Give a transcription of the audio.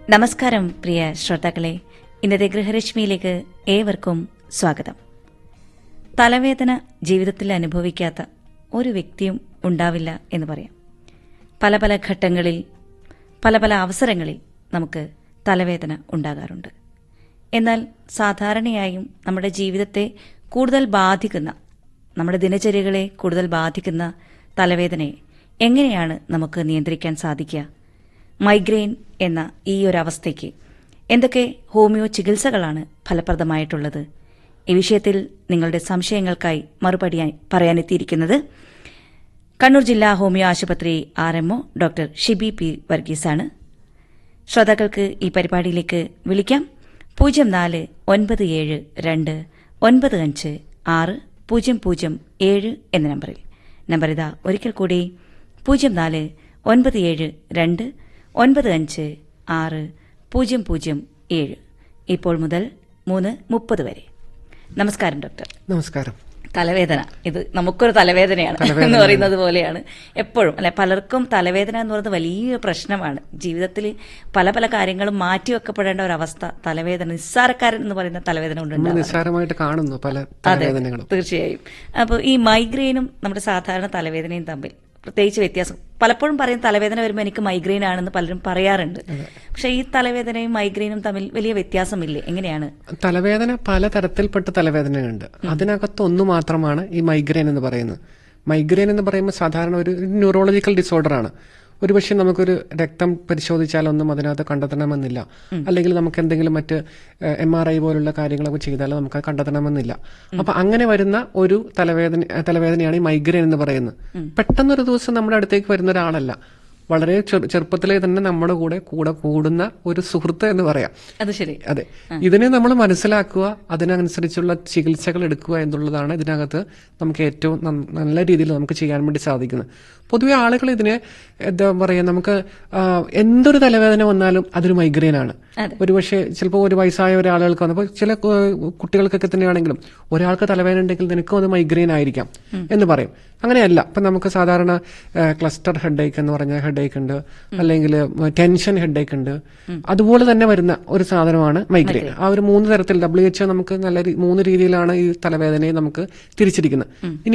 നമസ്കാരം പ്രിയ ശ്രോതാക്കളെ ഇന്നത്തെ ഗൃഹരശ്മിയിലേക്ക് ഏവർക്കും സ്വാഗതം തലവേദന ജീവിതത്തിൽ അനുഭവിക്കാത്ത ഒരു വ്യക്തിയും ഉണ്ടാവില്ല എന്ന് പറയാം പല പല ഘട്ടങ്ങളിൽ പല പല അവസരങ്ങളിൽ നമുക്ക് തലവേദന ഉണ്ടാകാറുണ്ട് എന്നാൽ സാധാരണയായും നമ്മുടെ ജീവിതത്തെ കൂടുതൽ ബാധിക്കുന്ന നമ്മുടെ ദിനചര്യകളെ കൂടുതൽ ബാധിക്കുന്ന തലവേദനയെ എങ്ങനെയാണ് നമുക്ക് നിയന്ത്രിക്കാൻ സാധിക്കുക മൈഗ്രെയിൻ എന്ന ഈ ഒരു അവസ്ഥയ്ക്ക് എന്തൊക്കെ ഹോമിയോ ചികിത്സകളാണ് ഫലപ്രദമായിട്ടുള്ളത് ഈ വിഷയത്തിൽ നിങ്ങളുടെ സംശയങ്ങൾക്കായി മറുപടിയായി പറയാനെത്തിയിരിക്കുന്നത് കണ്ണൂർ ജില്ലാ ഹോമിയോ ആശുപത്രി R MO doctor Shibi P വർഗീസാണ് ശ്രോതാക്കൾക്ക് ഈ പരിപാടിയിലേക്ക് വിളിക്കാം പൂജ്യം നാല് ഒൻപത് ഏഴ് രണ്ട് ഒൻപത് അഞ്ച് ആറ് പൂജ്യം പൂജ്യം ഏഴ് എന്ന നമ്പറിൽ നമ്പർ ഇതാ ഒരിക്കൽ കൂടി പൂജ്യം നാല് ഒൻപത് ഏഴ് രണ്ട് ഒൻപത് അഞ്ച് ആറ് പൂജ്യം പൂജ്യം ഏഴ് ഇപ്പോൾ മുതൽ മൂന്ന് മുപ്പത് വരെ നമസ്കാരം ഡോക്ടർ നമസ്കാരം തലവേദന ഇത് നമുക്കൊരു തലവേദനയാണ് എന്ന് പറയുന്നത് പോലെയാണ് എപ്പോഴും അല്ലെ പലർക്കും തലവേദന എന്ന് പറയുന്നത് വലിയ പ്രശ്നമാണ് ജീവിതത്തിൽ പല പല കാര്യങ്ങളും മാറ്റിവെക്കപ്പെടേണ്ട ഒരു അവസ്ഥ തലവേദന നിസ്സാരക്കാരൻ എന്ന് പറയുന്ന തലവേദന നമ്മൾ കൊണ്ടുണ്ടാകും നിസ്സാരമായിട്ട് കാണുന്നു പല അതെ തലവേദനകളും തീർച്ചയായും അപ്പോൾ ഈ മൈഗ്രെയിനും നമ്മുടെ സാധാരണ തലവേദനയും തമ്മിൽ പ്രത്യേകിച്ച് വ്യത്യാസം പലപ്പോഴും പറയും തലവേദന വരുമ്പോൾ എനിക്ക് മൈഗ്രെയിൻ ആണെന്ന് പലരും പറയാറുണ്ട് പക്ഷെ ഈ തലവേദനയും മൈഗ്രെയിനും തമ്മിൽ വലിയ വ്യത്യാസമില്ലേ എങ്ങനെയാണ് തലവേദന പല തരത്തിൽപ്പെട്ട തലവേദനയുണ്ട് അതിനകത്ത് ഒന്ന് മാത്രമാണ് ഈ മൈഗ്രെയിൻ എന്ന് പറയുന്നത് മൈഗ്രെയിൻ എന്ന് പറയുമ്പോൾ സാധാരണ ഒരു ന്യൂറോളജിക്കൽ ഡിസോർഡർ ആണ് ഒരുപക്ഷെ നമുക്കൊരു രക്തം പരിശോധിച്ചാലൊന്നും അതിനകത്ത് കണ്ടെത്തണമെന്നില്ല അല്ലെങ്കിൽ നമുക്ക് എന്തെങ്കിലും മറ്റ് എം ആർ ഐ പോലുള്ള കാര്യങ്ങളൊക്കെ ചെയ്താൽ നമുക്ക് അത് കണ്ടെത്തണമെന്നില്ല അപ്പൊ അങ്ങനെ വരുന്ന ഒരു തലവേദന തലവേദനയാണ് ഈ മൈഗ്രെയിൻ എന്ന് പറയുന്നത് പെട്ടെന്നൊരു ദിവസം നമ്മുടെ അടുത്തേക്ക് വരുന്ന ഒരാളല്ല വളരെ ചെറു- ചെറുപ്പത്തിലേ തന്നെ നമ്മുടെ കൂടെ കൂടെ കൂടുന്ന ഒരു സുഹൃത്ത് എന്ന് പറയാം അത് ശരി അതെ ഇതിനെ നമ്മൾ മനസ്സിലാക്കുക അതിനനുസരിച്ചുള്ള ചികിത്സകൾ എടുക്കുക എന്നുള്ളതാണ് ഇതിനകത്ത് നമുക്ക് ഏറ്റവും നന്ന- നല്ല രീതിയിൽ നമുക്ക് ചെയ്യാൻ വേണ്ടി സാധിക്കുന്നത് പൊതുവെ ആളുകൾ ഇതിനെ എന്താ പറയാ നമുക്ക് ആ, എന്തൊരു തലവേദന വന്നാലും അതൊരു മൈഗ്രെയിൻ ആണ് ഒരുപക്ഷെ ചിലപ്പോൾ ഒരു വയസ്സായ ഒരാളുകൾക്ക് വന്നപ്പോൾ ചില കു- കുട്ടികൾക്കൊക്കെ തന്നെയാണെങ്കിലും ഒരാൾക്ക് തലവേദന ഉണ്ടെങ്കിൽ നിനക്കും അത് മൈഗ്രെയിൻ ആയിരിക്കാം എന്ന് പറയും അങ്ങനെയല്ല ഇപ്പൊ നമുക്ക് സാധാരണ ക്ലസ്റ്റർ ഹെഡേക്ക് എന്ന് പറഞ്ഞ ഹെഡേക്ക് ഉണ്ട് അല്ലെങ്കിൽ ടെൻഷൻ ഹെഡേക്ക് ഉണ്ട് അതുപോലെ തന്നെ വരുന്ന ഒരു സാധനമാണ് മൈഗ്രെയിൻ ആ ഒരു മൂന്ന് തരത്തിൽ ഡബ്ല്യു എച്ച് നമുക്ക് നല്ല രീ- മൂന്ന് രീതിയിലാണ് ഈ തലവേദനയെ നമുക്ക് തിരിച്ചിരിക്കുന്നത് ഇനി